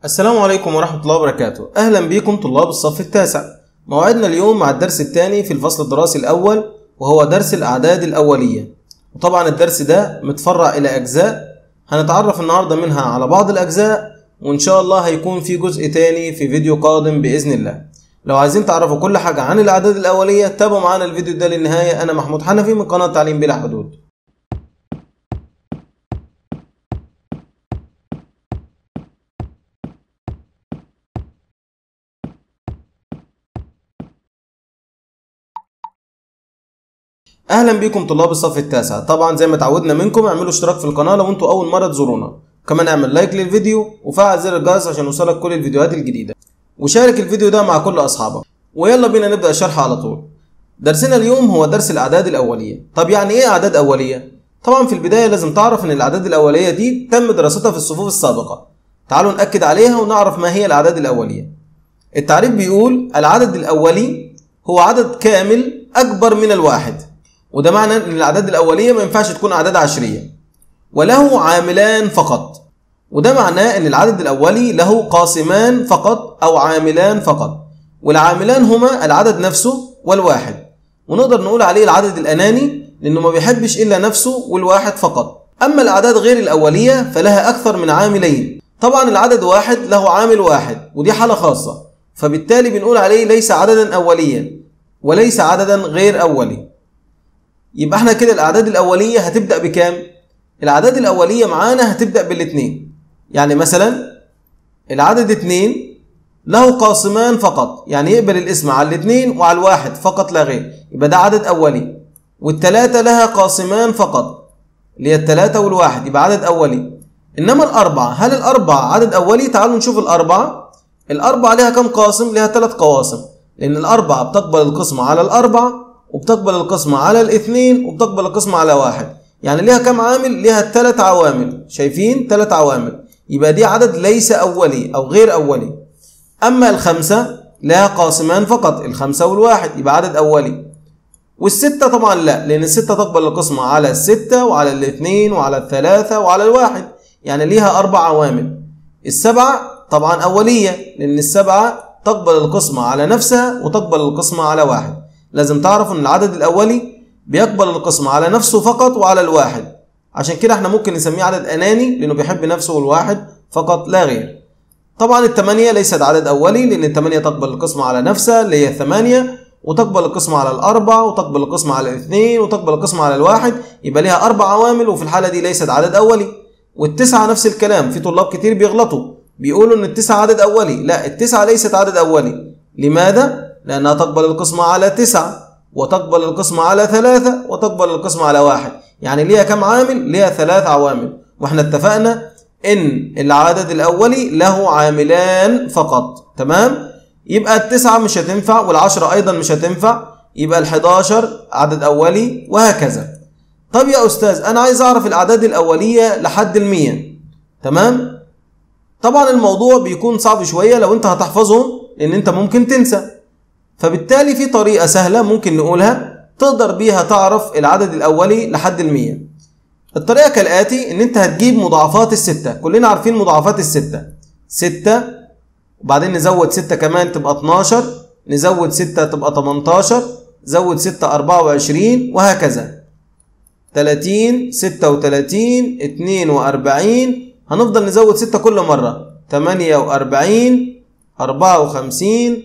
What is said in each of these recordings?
السلام عليكم ورحمة الله وبركاته أهلا بكم طلاب الصف التاسع موعدنا اليوم مع الدرس الثاني في الفصل الدراسي الأول وهو درس الأعداد الأولية وطبعا الدرس ده متفرع إلى أجزاء هنتعرف النهاردة منها على بعض الأجزاء وإن شاء الله هيكون في جزء تاني في فيديو قادم بإذن الله لو عايزين تعرفوا كل حاجة عن الأعداد الأولية تابعوا معانا الفيديو ده للنهاية أنا محمود حنفي من قناة تعليم بلا حدود اهلا بكم طلاب الصف التاسع طبعا زي ما اتعودنا منكم اعملوا اشتراك في القناه لو انتوا اول مره تزورونا كمان اعمل لايك للفيديو وفعل زر الجرس عشان يوصلك كل الفيديوهات الجديده وشارك الفيديو ده مع كل اصحابك ويلا بينا نبدا الشرح على طول درسنا اليوم هو درس الاعداد الاوليه طب يعني ايه اعداد اوليه طبعا في البدايه لازم تعرف ان الاعداد الاوليه دي تم دراستها في الصفوف السابقه تعالوا ناكد عليها ونعرف ما هي الاعداد الاوليه التعريف بيقول العدد الاولي هو عدد كامل اكبر من الواحد وده معنى ان الاعداد الاوليه ما ينفعش تكون اعداد عشريه وله عاملان فقط وده معناه ان العدد الاولي له قاسمان فقط او عاملان فقط والعاملان هما العدد نفسه والواحد ونقدر نقول عليه العدد الاناني لانه ما بيحبش الا نفسه والواحد فقط اما الاعداد غير الاوليه فلها اكثر من عاملين طبعا العدد واحد له عامل واحد ودي حاله خاصه فبالتالي بنقول عليه ليس عددا اوليا وليس عددا غير اولي يبقى احنا كده الاعداد الاوليه هتبدا بكام الاعداد الاوليه معانا هتبدا بالاثنين يعني مثلا العدد اتنين له قاسمان فقط يعني يقبل الاسم على الاثنين وعلى الواحد فقط لا غير يبقى ده عدد اولي والثلاثه لها قاسمان فقط اللي هي الثلاثه والواحد يبقى عدد اولي انما الاربعه هل الاربعه عدد اولي تعالوا نشوف الاربعه الاربعه لها كم قاسم لها ثلاث قواسم لان الاربعه بتقبل القسمه على الاربعه وبتقبل القسمة على الاثنين وبتقبل القسمة على واحد يعني ليها كم عامل ليها ثلاث عوامل شايفين ثلاث عوامل يبقى دي عدد ليس أولي أو غير أولي أما الخمسة لها قاسمان فقط الخمسة والواحد يبقى عدد أولي والستة طبعا لا لأن الستة تقبل القسمة على الستة وعلى الاثنين وعلى الثلاثة وعلى الواحد يعني ليها أربع عوامل السبعة طبعا أولية لأن السبعة تقبل القسمة على نفسها وتقبل القسمة على واحد لازم تعرف ان العدد الاولي بيقبل القسمة على نفسه فقط وعلى الواحد عشان كده احنا ممكن نسميه عدد اناني لانه بيحب نفسه والواحد فقط لا غير طبعا الثمانية ليست عدد اولي لان الثمانية تقبل القسمة على نفسها اللي هي الثمانية وتقبل القسمة على الأربعة وتقبل القسمة على الاثنين وتقبل القسمة على الواحد يبقى ليها أربع عوامل وفي الحالة دي ليست عدد أولي والتسعة نفس الكلام في طلاب كتير بيغلطوا بيقولوا إن التسعة عدد أولي لا التسعة ليست عدد أولي لماذا؟ لأنها تقبل القسمة على تسعة وتقبل القسمة على ثلاثة وتقبل القسمة على واحد يعني ليها كم عامل؟ ليها ثلاث عوامل واحنا اتفقنا ان العدد الاولي له عاملان فقط تمام يبقى التسعة مش هتنفع والعشرة ايضا مش هتنفع يبقى الحداشر عدد اولي وهكذا طب يا استاذ انا عايز اعرف الاعداد الاولية لحد المية تمام طبعا الموضوع بيكون صعب شوية لو انت هتحفظهم لان انت ممكن تنسى فبالتالي في طريقة سهلة ممكن نقولها تقدر بيها تعرف العدد الأولي لحد المية الطريقة كالآتي إن أنت هتجيب مضاعفات الستة كلنا عارفين مضاعفات الستة ستة وبعدين نزود ستة كمان تبقى 12 نزود ستة تبقى 18 زود ستة 24 وهكذا 30 36 42 هنفضل نزود ستة كل مرة 48 54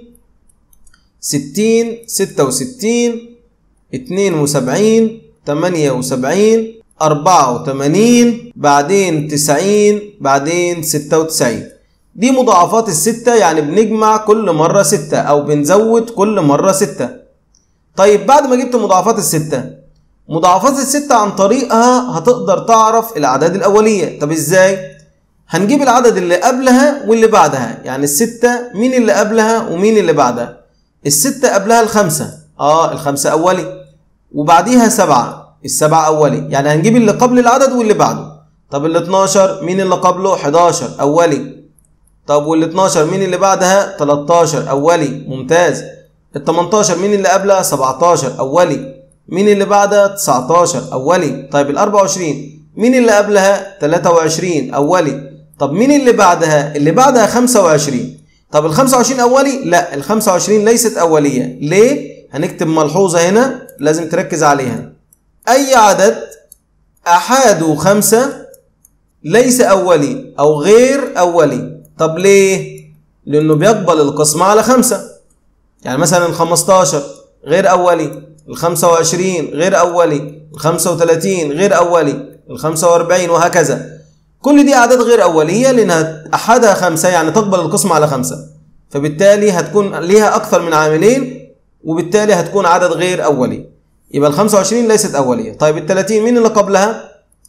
ستين ستة وستين اتنين وسبعين تمانية وسبعين أربعة وتمانين بعدين تسعين بعدين ستة وتسعين دي مضاعفات الستة يعني بنجمع كل مرة ستة أو بنزود كل مرة ستة طيب بعد ما جبت مضاعفات الستة مضاعفات الستة عن طريقها هتقدر تعرف الأعداد الأولية طب إزاي؟ هنجيب العدد اللي قبلها واللي بعدها يعني الستة مين اللي قبلها ومين اللي بعدها الستة قبلها الخمسة اه الخمسة أولي وبعديها سبعة السبعة أولي يعني هنجيب اللي قبل العدد واللي بعده طب ال 12 مين اللي قبله 11 أولي طب وال 12 مين اللي بعدها 13 أولي ممتاز ال 18 مين اللي قبلها 17 أولي مين اللي بعدها 19 أولي طيب ال 24 مين اللي قبلها 23 أولي طب مين اللي بعدها اللي بعدها 25 طب ال 25 اولي لا ال 25 ليست اوليه ليه هنكتب ملحوظه هنا لازم تركز عليها اي عدد احاده خمسة ليس اولي او غير اولي طب ليه لانه بيقبل القسمة على خمسة يعني مثلا ال 15 غير اولي ال 25 غير اولي ال 35 غير اولي ال 45 وهكذا كل دي اعداد غير اوليه لانها احدها خمسه يعني تقبل القسمه على خمسه فبالتالي هتكون ليها اكثر من عاملين وبالتالي هتكون عدد غير اولي يبقى ال 25 ليست اوليه طيب ال 30 مين اللي قبلها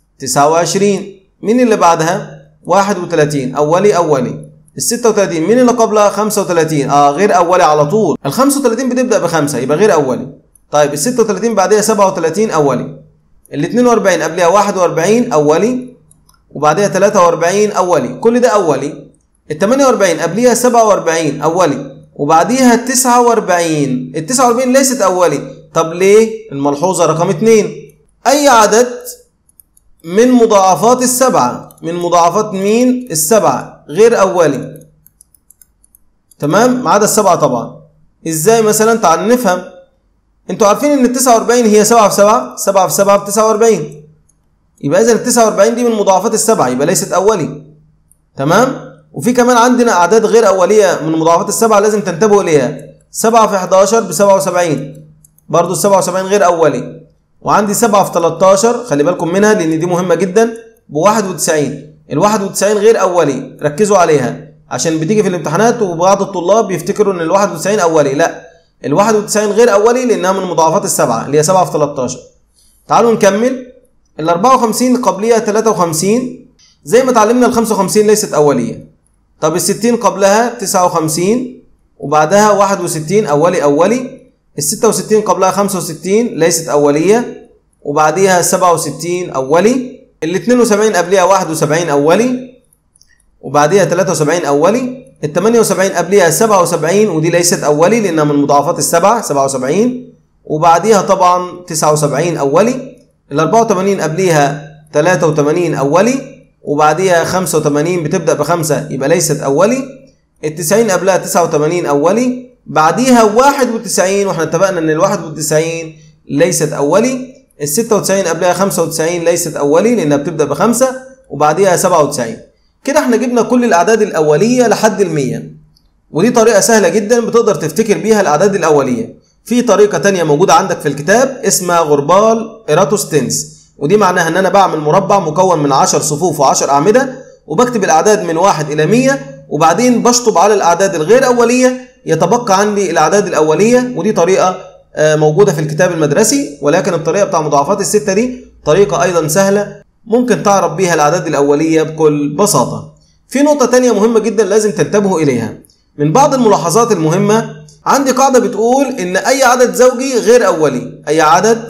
29 مين اللي بعدها 31 اولي اولي ال 36 مين اللي قبلها 35 اه غير اولي على طول ال 35 بتبدا بخمسه يبقى غير اولي طيب ال 36 بعدها 37 اولي ال 42 قبلها 41 اولي وبعدها 43 اولي كل ده اولي ال 48 قبلها 47 اولي وبعديها 49 ال 49 ليست اولي طب ليه الملحوظه رقم 2 اي عدد من مضاعفات السبعه من مضاعفات مين السبعه غير اولي تمام ما عدا السبعه طبعا ازاي مثلا تعال نفهم انتوا عارفين ان ال 49 هي 7 في 7 7 في 7 ب 49 يبقى اذا ال 49 دي من مضاعفات السبعه يبقى ليست اولي تمام وفي كمان عندنا اعداد غير اوليه من مضاعفات السبعه لازم تنتبهوا اليها 7 في 11 ب 77 برضه ال 77 غير اولي وعندي 7 في 13 خلي بالكم منها لان دي مهمه جدا ب 91 ال 91 غير اولي ركزوا عليها عشان بتيجي في الامتحانات وبعض الطلاب بيفتكروا ان ال 91 اولي لا ال 91 غير اولي لانها من مضاعفات السبعه اللي هي 7 في 13 تعالوا نكمل ال 54 قبليها 53 زي ما اتعلمنا ال 55 ليست اوليه طب ال 60 قبلها 59 وبعدها 61 اولي اولي ال 66 قبلها 65 ليست اوليه وبعديها 67 اولي ال 72 قبلها 71 اولي وبعديها 73 اولي ال 78 قبلها 77 ودي ليست اولي لانها من مضاعفات السبعه 77 وبعديها طبعا 79 اولي ال 84 قبليها 83 اولي وبعديها 85 بتبدا بخمسه يبقى ليست اولي ال 90 قبلها 89 اولي بعديها 91 واحنا اتفقنا ان ال 91 ليست اولي ال 96 قبلها 95 ليست اولي لانها بتبدا بخمسه وبعديها 97 كده احنا جبنا كل الاعداد الاوليه لحد ال 100 ودي طريقه سهله جدا بتقدر تفتكر بيها الاعداد الاوليه في طريقه تانية موجوده عندك في الكتاب اسمها غربال ايراتوستينز ودي معناها ان انا بعمل مربع مكون من 10 صفوف و10 اعمده وبكتب الاعداد من 1 الى 100 وبعدين بشطب على الاعداد الغير اوليه يتبقى عندي الاعداد الاوليه ودي طريقه موجوده في الكتاب المدرسي ولكن الطريقه بتاع مضاعفات السته دي طريقه ايضا سهله ممكن تعرف بيها الاعداد الاوليه بكل بساطه في نقطه تانية مهمه جدا لازم تنتبهوا اليها من بعض الملاحظات المهمه عندي قاعده بتقول ان اي عدد زوجي غير اولي اي عدد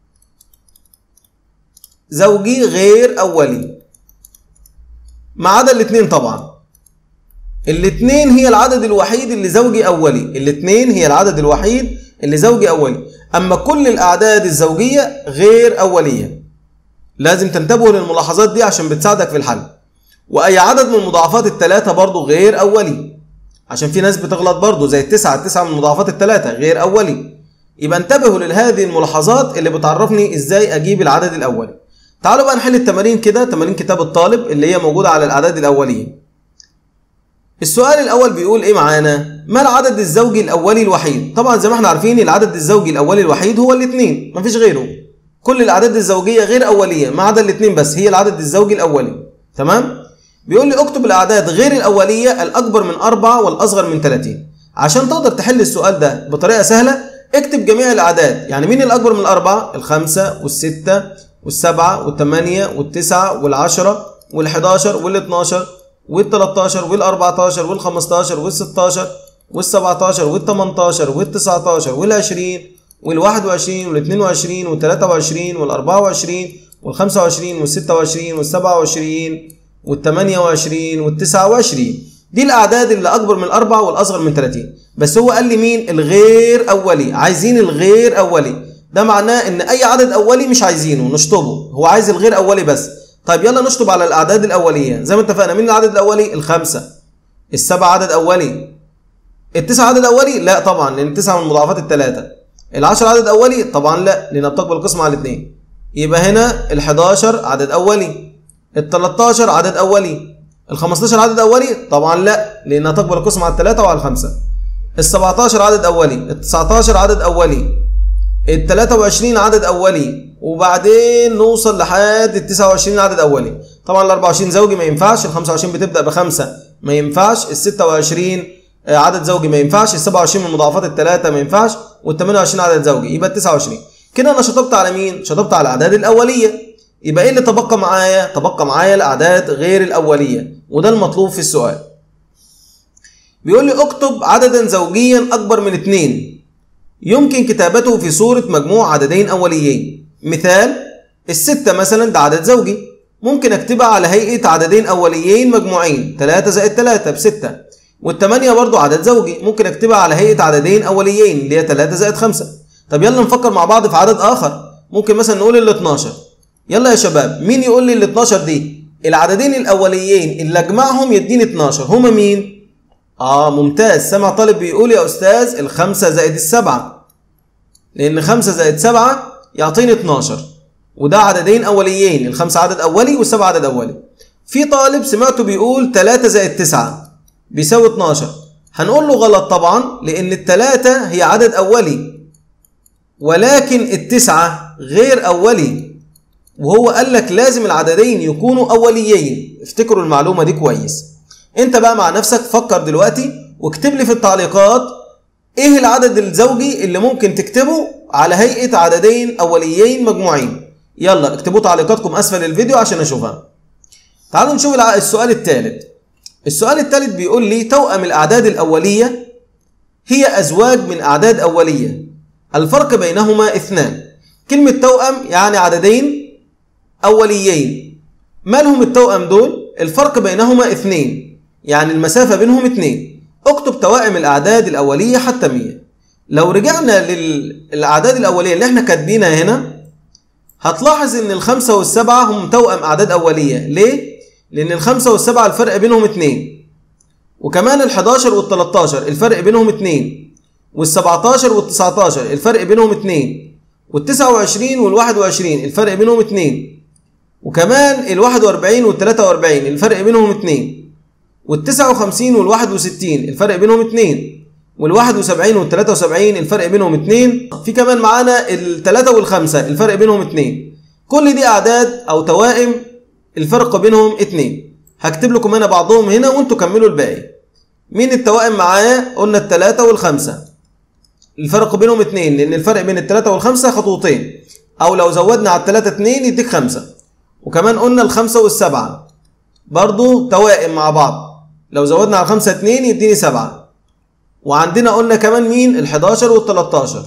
زوجي غير اولي ما عدا الاثنين طبعا الاثنين هي العدد الوحيد اللي زوجي اولي الاثنين هي العدد الوحيد اللي زوجي اولي اما كل الاعداد الزوجيه غير اوليه لازم تنتبهوا للملاحظات دي عشان بتساعدك في الحل واي عدد من مضاعفات الثلاثه برضو غير اولي عشان في ناس بتغلط برضو زي التسعه التسعه من مضاعفات الثلاثه غير اولي يبقى انتبهوا لهذه الملاحظات اللي بتعرفني ازاي اجيب العدد الاولي تعالوا بقى نحل التمارين كده تمارين كتاب الطالب اللي هي موجوده على الاعداد الاوليه السؤال الاول بيقول ايه معانا ما العدد الزوجي الاولي الوحيد طبعا زي ما احنا عارفين العدد الزوجي الاولي الوحيد هو الاثنين مفيش غيره كل الاعداد الزوجيه غير اوليه ما عدا الاثنين بس هي العدد الزوجي الاولي تمام بيقول لي اكتب الاعداد غير الاوليه الاكبر من أربعة والاصغر من 30 عشان تقدر تحل السؤال ده بطريقه سهله اكتب جميع الاعداد يعني مين الاكبر من الاربعه الخمسه والسته والسبعه والثمانيه والتسعه والعشره وال11 وال12 وال13 وال14 وال15 وال16 وال17 وال18 وال19 وال20 وال21 وال22 وال23 وال24 وال25 وال26 وال27 وال28 وال29 دي الاعداد اللي اكبر من الاربعه والاصغر من 30 بس هو قال لي مين الغير اولي عايزين الغير اولي ده معناه ان اي عدد اولي مش عايزينه نشطبه هو عايز الغير اولي بس طيب يلا نشطب على الاعداد الاوليه زي ما اتفقنا مين العدد الاولي الخمسه السبعه عدد اولي التسعه عدد اولي لا طبعا لان التسعه من مضاعفات الثلاثه العشر عدد اولي طبعا لا لان بتقبل القسمه على الاثنين يبقى هنا ال11 عدد اولي ال13 عدد اولي ال15 عدد اولي طبعا لا لانها تقبل القسمه على الثلاثه وعلى الخمسه ال17 عدد اولي ال19 عدد اولي ال 23 عدد اولي وبعدين نوصل لحد ال 29 عدد اولي طبعا ال 24 زوجي ما ينفعش ال 25 بتبدا بخمسه ما ينفعش ال 26 عدد زوجي ما ينفعش ال 27 من مضاعفات الثلاثه ما ينفعش وال 28 عدد زوجي يبقى ال 29 كده انا شطبت على مين؟ شطبت على الاعداد الاوليه يبقى ايه اللي تبقى معايا؟ تبقى معايا الاعداد غير الاوليه وده المطلوب في السؤال. بيقول لي اكتب عددا زوجيا اكبر من اثنين يمكن كتابته في صورة مجموع عددين أوليين مثال الستة مثلا ده عدد زوجي ممكن اكتبها على هيئة عددين أوليين مجموعين 3 زائد 3 بستة والتمانية برضو عدد زوجي ممكن اكتبها على هيئة عددين أوليين اللي هي 3 زائد 5 طب يلا نفكر مع بعض في عدد آخر ممكن مثلا نقول ال 12 يلا يا شباب مين يقول لي ال 12 دي العددين الأوليين اللي أجمعهم يديني 12 هما مين؟ اه ممتاز سمع طالب بيقول يا استاذ الخمسة زائد السبعة لان خمسة زائد سبعة يعطيني 12 وده عددين اوليين الخمسة عدد اولي والسبعة عدد اولي في طالب سمعته بيقول 3 زائد 9 بيساوي 12 هنقول له غلط طبعا لان التلاتة هي عدد اولي ولكن التسعة غير اولي وهو قال لك لازم العددين يكونوا اوليين افتكروا المعلومة دي كويس انت بقى مع نفسك فكر دلوقتي واكتب لي في التعليقات ايه العدد الزوجي اللي ممكن تكتبه على هيئة عددين اوليين مجموعين يلا اكتبوا تعليقاتكم اسفل الفيديو عشان اشوفها تعالوا نشوف السؤال الثالث السؤال الثالث بيقول لي توأم الاعداد الاولية هي ازواج من اعداد اولية الفرق بينهما اثنان كلمة توأم يعني عددين اوليين مالهم التوأم دول الفرق بينهما اثنين يعني المسافة بينهم اتنين اكتب توائم الأعداد الأولية حتى 100 لو رجعنا للأعداد الأولية اللي احنا كاتبينها هنا هتلاحظ إن الخمسة والسبعة هم توأم أعداد أولية ليه؟ لأن الخمسة والسبعة الفرق بينهم اتنين وكمان ال11 وال13 الفرق بينهم اتنين وال17 وال19 الفرق بينهم اتنين وال29 وال21 الفرق بينهم اتنين وكمان ال41 وال43 الفرق بينهم اتنين وال59 وال61 الفرق بينهم اتنين وال71 وال73 الفرق بينهم اتنين في كمان معانا التلاتة والخمسة الفرق بينهم اتنين كل دي أعداد أو توائم الفرق بينهم اتنين هكتب لكم هنا بعضهم هنا وانتوا كملوا الباقي مين التوائم معايا قلنا التلاتة والخمسة الفرق بينهم اتنين لأن الفرق بين التلاتة والخمسة خطوتين أو لو زودنا على التلاتة اتنين يديك خمسة وكمان قلنا الخمسة والسبعة برضو توائم مع بعض لو زودنا على الخمسة اتنين يديني سبعة وعندنا قلنا كمان مين الحداشر والتلاتاشر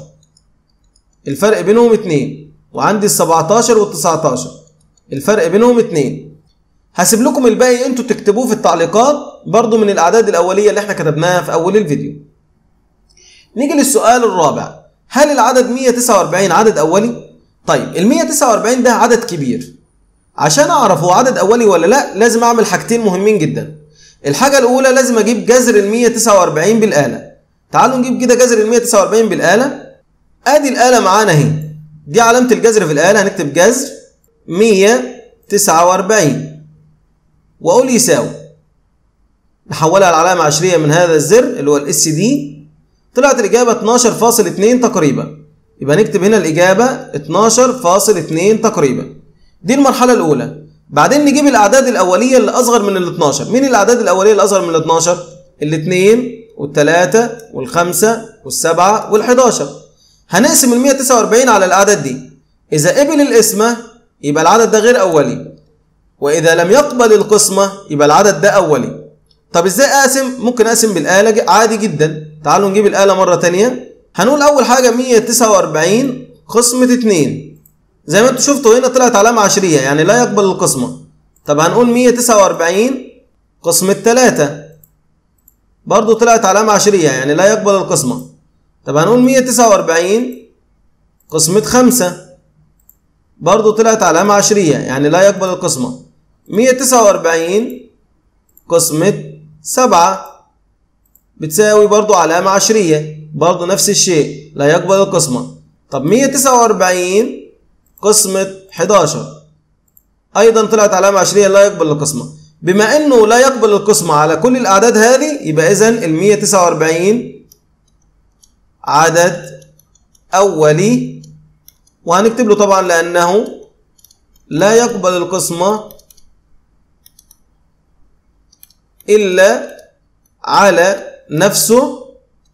الفرق بينهم اتنين وعندي السبعتاشر والتسعتاشر الفرق بينهم اتنين هسيب لكم الباقي انتوا تكتبوه في التعليقات برضو من الاعداد الاولية اللي احنا كتبناها في اول الفيديو نيجي للسؤال الرابع هل العدد 149 عدد اولي؟ طيب ال 149 ده عدد كبير عشان اعرف هو عدد اولي ولا لا لازم اعمل حاجتين مهمين جدا الحاجه الاولى لازم اجيب جذر ال 149 بالاله تعالوا نجيب كده جذر ال 149 بالاله ادي الاله معانا اهي دي علامه الجذر في الاله هنكتب جذر 149 واقول يساوي نحولها لعلامه عشريه من هذا الزر اللي هو الاس دي طلعت الاجابه 12.2 تقريبا يبقى نكتب هنا الاجابه 12.2 تقريبا دي المرحلة الأولى بعدين نجيب الأعداد الأولية اللي أصغر من ال 12 مين الأعداد الأولية اللي أصغر من ال 12 الاثنين والثلاثة والخمسة والسبعة والحداشر هنقسم ال 149 على الأعداد دي إذا قبل القسمة يبقى العدد ده غير أولي وإذا لم يقبل القسمة يبقى العدد ده أولي طب إزاي أقسم ممكن أقسم بالآلة عادي جدا تعالوا نجيب الآلة مرة تانية هنقول أول حاجة 149 قسمة 2 زي ما انتوا شفتوا هنا طلعت علامة عشرية يعني لا يقبل القسمة طب هنقول 149 قسمة 3 برضو طلعت علامة عشرية يعني لا يقبل القسمة طب هنقول 149 قسمة 5 برضو طلعت علامة عشرية يعني لا يقبل القسمة 149 قسمة 7 بتساوي برضو علامة عشرية برضو نفس الشيء لا يقبل القسمة طب 149 قسمة 11 أيضا طلعت علامة عشرية لا يقبل القسمة بما إنه لا يقبل القسمة على كل الأعداد هذه يبقى إذا ال 149 عدد أولي وهنكتب له طبعا لأنه لا يقبل القسمة إلا على نفسه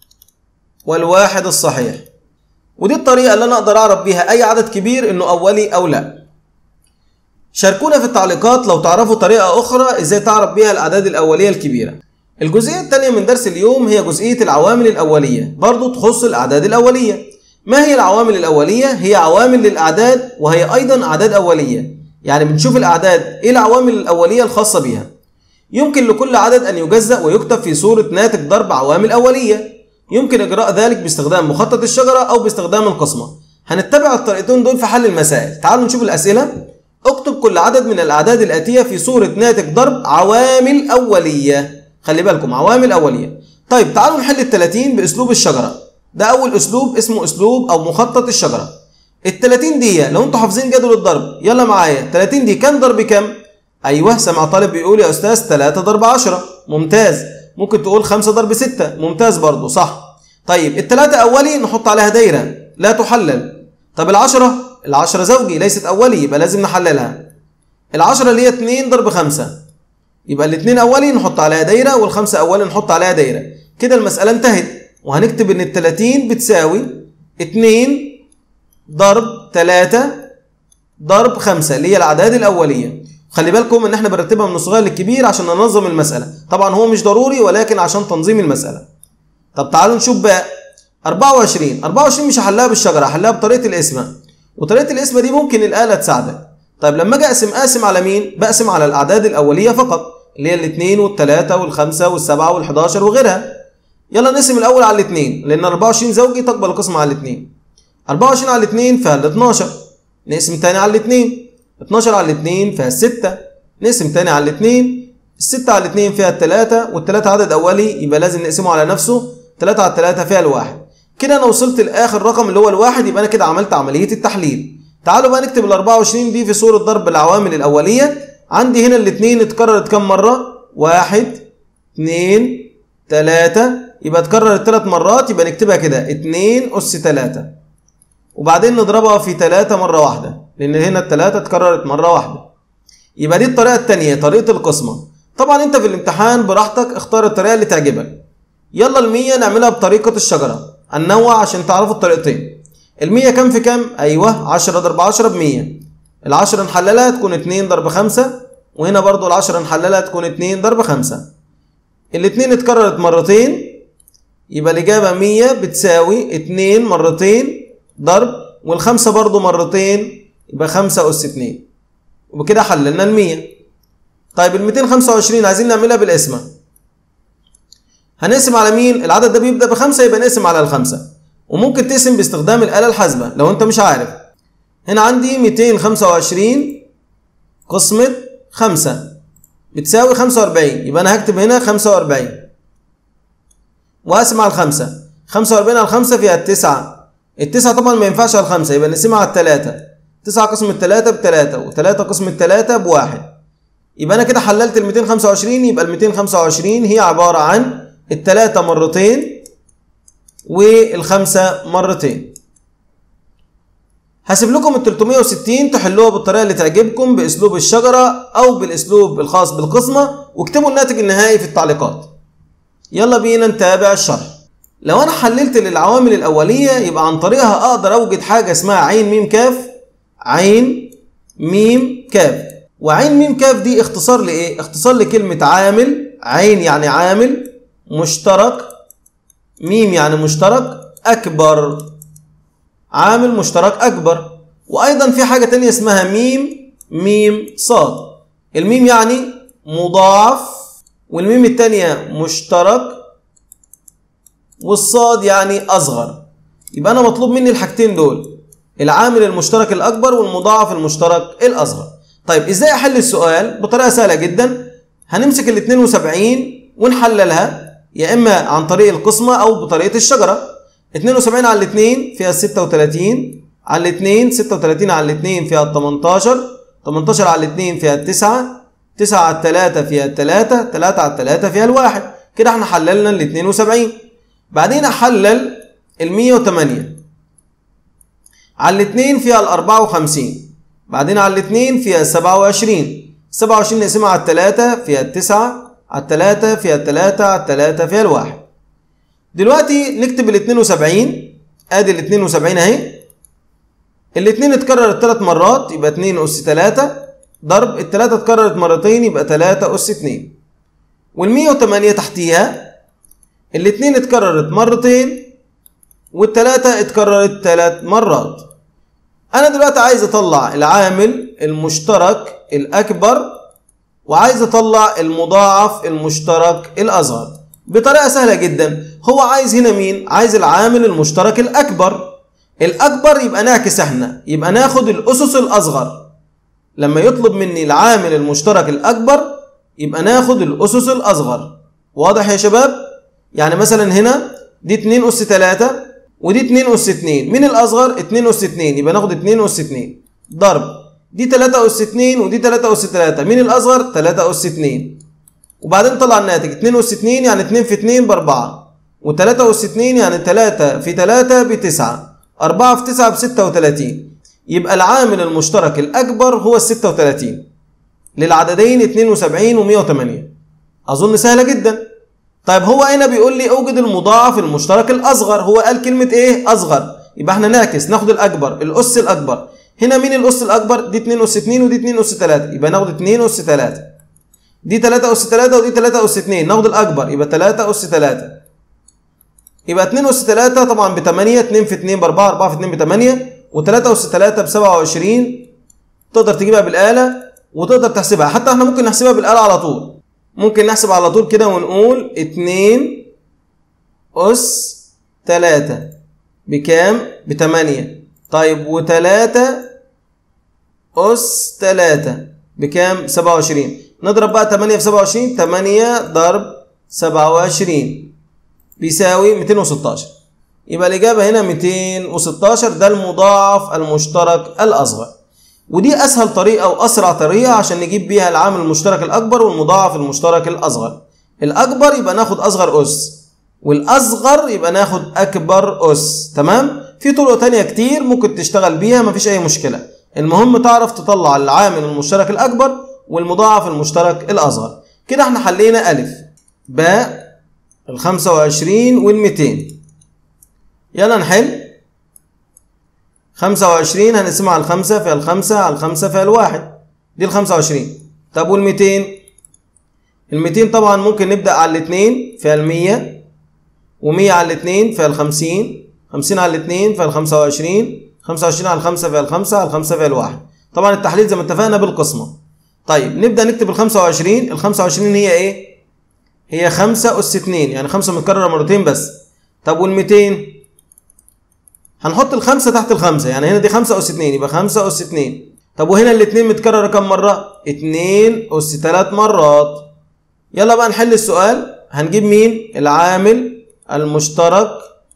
والواحد الصحيح ودي الطريقة اللي أنا أقدر أعرف بيها أي عدد كبير إنه أولي أو لا شاركونا في التعليقات لو تعرفوا طريقة أخرى إزاي تعرف بيها الأعداد الأولية الكبيرة الجزئية الثانية من درس اليوم هي جزئية العوامل الأولية برضو تخص الأعداد الأولية ما هي العوامل الأولية؟ هي عوامل للأعداد وهي أيضا أعداد أولية يعني بنشوف الأعداد إيه العوامل الأولية الخاصة بها يمكن لكل عدد أن يجزأ ويكتب في صورة ناتج ضرب عوامل أولية يمكن إجراء ذلك باستخدام مخطط الشجرة أو باستخدام القسمة هنتبع الطريقتين دول في حل المسائل تعالوا نشوف الأسئلة اكتب كل عدد من الأعداد الآتية في صورة ناتج ضرب عوامل أولية خلي بالكم عوامل أولية طيب تعالوا نحل ال 30 بأسلوب الشجرة ده أول أسلوب اسمه أسلوب أو مخطط الشجرة ال 30 دي لو انتوا حافظين جدول الضرب يلا معايا 30 دي كام ضرب كام؟ ايوه سمع طالب بيقول يا استاذ 3 ضرب 10 ممتاز ممكن تقول 5 ضرب 6 ممتاز برضو صح طيب الثلاثة أولي نحط عليها دايرة لا تحلل طب العشرة العشرة زوجي ليست أولي يبقى لازم نحللها العشرة اللي هي 2 ضرب 5 يبقى الاثنين أولي نحط عليها دايرة والخمسة أولي نحط عليها دايرة كده المسألة انتهت وهنكتب إن ال 30 بتساوي 2 ضرب 3 ضرب 5 اللي هي الأعداد الأولية خلي بالكم ان احنا بنرتبها من الصغير للكبير عشان ننظم المسألة طبعا هو مش ضروري ولكن عشان تنظيم المسألة طب تعالوا نشوف بقى 24 24 مش هحلها بالشجرة هحلها بطريقة القسمة وطريقة القسمة دي ممكن الآلة تساعدك طيب لما اجي اقسم اقسم على مين بقسم على الاعداد الاولية فقط اللي هي الاثنين والثلاثة والخمسة والسبعة والحداشر وغيرها يلا نقسم الاول على الاثنين لان 24 زوجي تقبل القسمة على الاثنين 24 على الاثنين فيها ال 12 نقسم تاني على الاثنين 12 على الاثنين فيها الستة نقسم تاني على الاثنين الستة على الاثنين فيها التلاتة والتلاتة عدد أولي يبقى لازم نقسمه على نفسه تلاتة على التلاتة فيها الواحد كده أنا وصلت لآخر رقم اللي هو الواحد يبقى أنا كده عملت عملية التحليل تعالوا بقى نكتب ال 24 دي في صورة ضرب العوامل الأولية عندي هنا الاثنين اتكررت كام مرة؟ واحد اتنين تلاتة يبقى اتكررت تلات مرات يبقى نكتبها كده اتنين أس تلاتة وبعدين نضربها في تلاتة مرة واحدة لأن هنا التلاتة اتكررت مرة واحدة يبقى دي الطريقة التانية طريقة القسمة طبعا انت في الامتحان براحتك اختار الطريقة اللي تعجبك يلا المية نعملها بطريقة الشجرة النوع عشان تعرفوا الطريقتين المية كام في كام؟ أيوه عشرة ضرب عشرة بمية العشرة نحللها تكون اتنين ضرب خمسة وهنا برضو العشرة نحللها تكون اتنين ضرب خمسة الاتنين اتكررت مرتين يبقى الإجابة مية بتساوي اتنين مرتين ضرب والخمسة برضو مرتين يبقى خمسة أس اتنين وبكده حللنا المية طيب ال 225 عايزين نعملها بالقسمة هنقسم على مين؟ العدد ده بيبدأ بخمسة يبقى نقسم على الخمسة وممكن تقسم باستخدام الآلة الحاسبة لو أنت مش عارف هنا عندي 225 قسمة 5 بتساوي 45 يبقى أنا هكتب هنا 45 وأقسم على الخمسة 45 على الخمسة فيها التسعة التسعة طبعا ما ينفعش على الخمسة يبقى نقسمها على التلاتة تسعة قسم التلاتة بتلاتة وتلاتة قسم التلاتة بواحد يبقى أنا كده حللت ال 225 يبقى ال 225 هي عبارة عن التلاتة مرتين والخمسة مرتين هسيب لكم ال 360 تحلوها بالطريقة اللي تعجبكم بأسلوب الشجرة أو بالأسلوب الخاص بالقسمة واكتبوا الناتج النهائي في التعليقات يلا بينا نتابع الشرح لو أنا حللت للعوامل الأولية يبقى عن طريقها أقدر أوجد حاجة اسمها عين ميم كاف عين ميم كاف وعين ميم كاف دي اختصار لإيه؟ اختصار لكلمة عامل عين يعني عامل مشترك ميم يعني مشترك أكبر عامل مشترك أكبر وأيضا في حاجة تانية اسمها ميم ميم صاد الميم يعني مضاعف والميم التانية مشترك والصاد يعني أصغر يبقى أنا مطلوب مني الحاجتين دول العامل المشترك الأكبر والمضاعف المشترك الأصغر طيب ازاي احل السؤال بطريقه سهله جدا هنمسك ال 72 ونحللها يا اما عن طريق القسمه او بطريقه الشجره 72 على 2 فيها 36 على 2 36 على 2 فيها 18 18 على 2 فيها 9 9 على 3 فيها 3 3 على 3 فيها الواحد كده احنا حللنا ال 72 بعدين احلل ال 108 على الاثنين فيها ال 54 بعدين على الاثنين فيها 27 27 نقسمها على الثلاثة فيها التسعة على الثلاثة فيها الثلاثة على الثلاثة فيها الواحد دلوقتي نكتب ال 72 ادي ال 72 اهي الاثنين اتكررت ثلاث مرات يبقى 2 اس 3 ضرب الثلاثة اتكررت مرتين يبقى 3 اس 2 وال 108 تحتيها الاثنين اتكررت مرتين والثلاثة اتكررت ثلاث مرات انا دلوقتي عايز اطلع العامل المشترك الاكبر وعايز اطلع المضاعف المشترك الاصغر بطريقه سهله جدا هو عايز هنا مين عايز العامل المشترك الاكبر الاكبر يبقى نعكس احنا يبقى ناخد الاسس الاصغر لما يطلب مني العامل المشترك الاكبر يبقى ناخد الاسس الاصغر واضح يا شباب يعني مثلا هنا دي 2 اس 3 ودي 2 اس 2 مين الاصغر 2 اس 2 يبقى ناخد 2 اس 2 ضرب دي 3 اس 2 ودي 3 اس 3 مين الاصغر 3 اس 2 وبعدين طلع الناتج 2 اس 2 يعني 2 في 2 ب 4 و3 اس 2 يعني 3 في 3 ب 9 4 في 9 ب 36 يبقى العامل المشترك الاكبر هو ال 36 للعددين 72 و 108 اظن سهله جدا طيب هو هنا بيقول لي اوجد المضاعف المشترك الاصغر هو قال كلمه ايه اصغر يبقى احنا نعكس ناخد الاكبر الاس الاكبر هنا مين الاس الاكبر دي 2 اس 2 ودي 2 اس 3 يبقى ناخد 2 اس 3 دي 3 اس 3 ودي 3 اس 2 ناخد الاكبر يبقى 3 اس 3 يبقى 2 اس 3 طبعا ب 8 2 في 2 ب 4 4 في 2 ب 8 و3 اس 3 ب 27 تقدر تجيبها بالاله وتقدر تحسبها حتى احنا ممكن نحسبها بالاله على طول ممكن نحسب على طول كده ونقول 2 اس 3 بكام ب 8 طيب و3 اس 3 بكام 27 نضرب بقى 8 في 27 8 ضرب 27 بيساوي 216 يبقى الإجابة هنا 216 ده المضاعف المشترك الأصغر ودي أسهل طريقة وأسرع طريقة عشان نجيب بيها العامل المشترك الأكبر والمضاعف المشترك الأصغر الأكبر يبقى ناخد أصغر أس والأصغر يبقى ناخد أكبر أس تمام في طرق تانية كتير ممكن تشتغل بيها مفيش أي مشكلة المهم تعرف تطلع العامل المشترك الأكبر والمضاعف المشترك الأصغر كده احنا حلينا ألف باء ال 25 وال 200 يلا نحل 25 هنقسمها على الخمسة فيها الخمسة على الخمسة فيها الواحد دي ال 25 طب وال 200 ال 200 طبعا ممكن نبدأ على الاثنين فيها ال 100 و100 على الاثنين فيها ال 50 50 على الاثنين فيها ال 25 25 على الخمسة فيها الخمسة على الخمسة فيها الواحد طبعا التحليل زي ما اتفقنا بالقسمة طيب نبدأ نكتب ال 25 ال 25 هي ايه؟ هي 5 أس 2 يعني 5 متكررة مرتين بس طب وال 200 هنحط الخمسة تحت الخمسة يعني هنا دي 5 أس 2 يبقى 5 أس 2 طب وهنا الاثنين متكررة كم مرة؟ 2 أس 3 مرات يلا بقى نحل السؤال هنجيب مين؟ العامل المشترك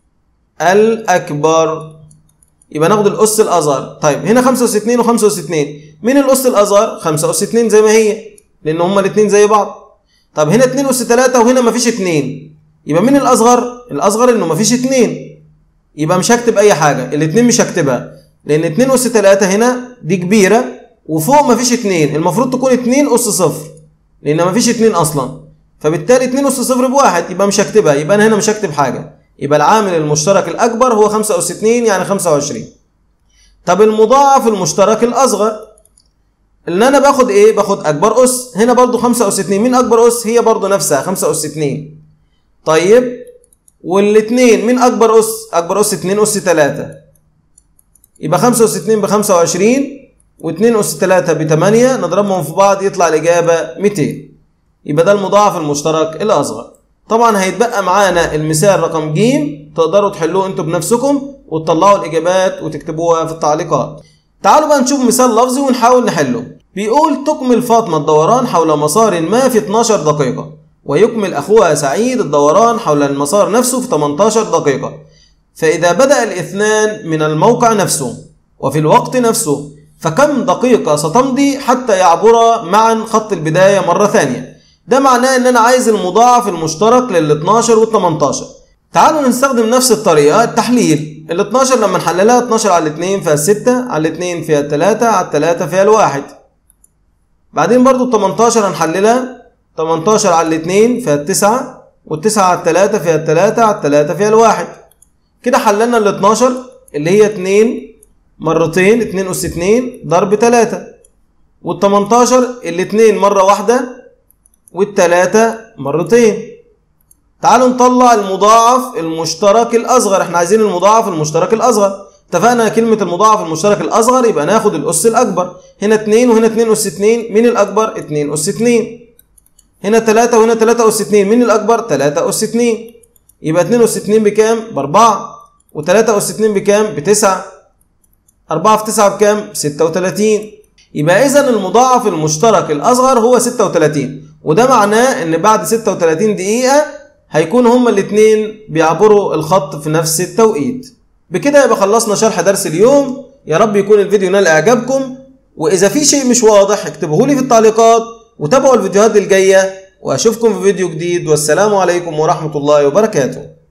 الأكبر يبقى ناخد الأس الأصغر طيب هنا 5 أس 2 و5 أس 2 مين الأس الأصغر؟ 5 أس 2 زي ما هي لأن هما الاثنين زي بعض طب هنا 2 أس 3 وهنا مفيش 2 يبقى مين الأصغر؟ الأصغر إنه مفيش 2 يبقى مش هكتب أي حاجة الاثنين مش هكتبها لأن 2 أس 3 هنا دي كبيرة وفوق مفيش 2 المفروض تكون 2 أس صفر لأن مفيش 2 أصلا فبالتالي 2 أس صفر بواحد يبقى مش هكتبها يبقى أنا هنا مش هكتب حاجة يبقى العامل المشترك الأكبر هو 5 أس 2 يعني 25 طب المضاعف المشترك الأصغر اللي أنا باخد إيه؟ باخد أكبر أس هنا برضو 5 أس 2 مين أكبر أس؟ هي برضو نفسها 5 أس 2 طيب والاثنين مين أكبر أس؟ أكبر أس 2 أس 3 يبقى 5 أس 2 ب 25 و2 أس 3 ب 8 نضربهم في بعض يطلع الإجابة 200 يبقى ده المضاعف المشترك الأصغر طبعا هيتبقى معانا المثال رقم ج تقدروا تحلوه انتوا بنفسكم وتطلعوا الاجابات وتكتبوها في التعليقات تعالوا بقى نشوف مثال لفظي ونحاول نحله بيقول تكمل فاطمة الدوران حول مسار ما في 12 دقيقة ويكمل أخوها سعيد الدوران حول المسار نفسه في 18 دقيقة فإذا بدأ الاثنان من الموقع نفسه وفي الوقت نفسه فكم دقيقة ستمضي حتى يعبر معا خط البداية مرة ثانية ده معناه ان انا عايز المضاعف المشترك لل 12 وال 18 تعالوا نستخدم نفس الطريقة التحليل ال 12 لما نحللها 12 على 2 فيها 6 على 2 فيها 3 على 3 فيها الواحد بعدين برضو ال 18 هنحللها 18 على 2 فيها 9 وال9 على 3 فيها 3 على 3 فيها الواحد كده حللنا ال 12 اللي هي 2 مرتين 2 أس 2 ضرب 3 وال 18 الاتنين مرة واحدة والتلاتة مرتين تعالوا نطلع المضاعف المشترك الأصغر احنا عايزين المضاعف المشترك الأصغر اتفقنا كلمة المضاعف المشترك الأصغر يبقى ناخد الأس الأكبر هنا 2 وهنا 2 أس 2 مين الأكبر؟ 2 أس 2 هنا 3 وهنا 3 أس 2 مين الأكبر؟ 3 أس 2 يبقى 2 أس 2 بكام؟ ب 4 و3 أس 2 بكام؟ ب 9 4 في 9 بكام؟ ب 36 يبقى إذا المضاعف المشترك الأصغر هو 36 وده معناه إن بعد 36 دقيقة هيكون هما الاتنين بيعبروا الخط في نفس التوقيت بكده يبقى خلصنا شرح درس اليوم يا رب يكون الفيديو نال إعجابكم وإذا في شيء مش واضح اكتبوه لي في التعليقات وتابعوا الفيديوهات الجاية وأشوفكم في فيديو جديد والسلام عليكم ورحمة الله وبركاته